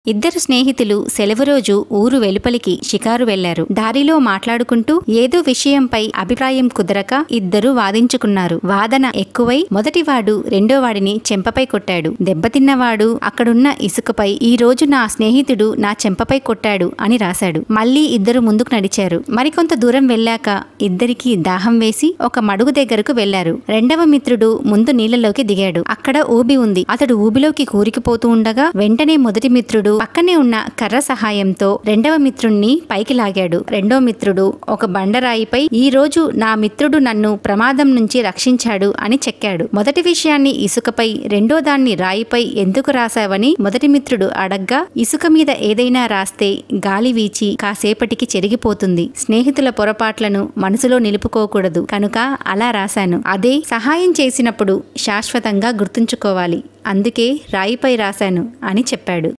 ఇద్దరు స్నేహితులు సెలవు రోజు ఊరు వెలుపలికి షికారు వెళ్లారు దారిలో మాట్లాడుకుంటూ ఏదో విషయంపై అభిప్రాయం కుదరక ఇద్దరు వాదించుకున్నారు వాదన ఎక్కువై మొదటివాడు రెండో వాడిని చెంపపై కొట్టాడు దెబ్బతిన్నవాడు అక్కడున్న ఇసుకపై ఈ రోజు నా స్నేహితుడు నా చెంపపై కొట్టాడు అని రాశాడు మళ్ళీ ఇద్దరు ముందుకు నడిచారు మరికొంత దూరం వెళ్ళాక ఇద్దరికి దాహం వేసి ఒక మడుగు దగ్గరకు వెళ్లారు రెండవ మిత్రుడు ముందు నీళ్లలోకి దిగాడు అక్కడ ఊబి ఉంది అతడు ఊబిలోకి కూరికిపోతూ ఉండగా వెంటనే మొదటి మిత్రుడు పక్కనే ఉన్న కర్ర సహాయంతో రెండవ మిత్రుణ్ణి పైకి లాగాడు రెండో మిత్రుడు ఒక బండరాయిపై ఈ రోజు నా మిత్రుడు నన్ను ప్రమాదం నుంచి రక్షించాడు అని చెక్కాడు మొదటి విషయాన్ని ఇసుకపై రెండో దాన్ని రాయిపై ఎందుకు రాశావని మొదటి మిత్రుడు అడగ్గా ఇసుక మీద ఏదైనా రాస్తే గాలి వీచి కాసేపటికి చెరిగిపోతుంది స్నేహితుల పొరపాట్లను మనసులో నిలుపుకోకూడదు కనుక అలా రాశాను అదే సహాయం చేసినప్పుడు శాశ్వతంగా గుర్తుంచుకోవాలి అందుకే రాయిపై రాశాను అని చెప్పాడు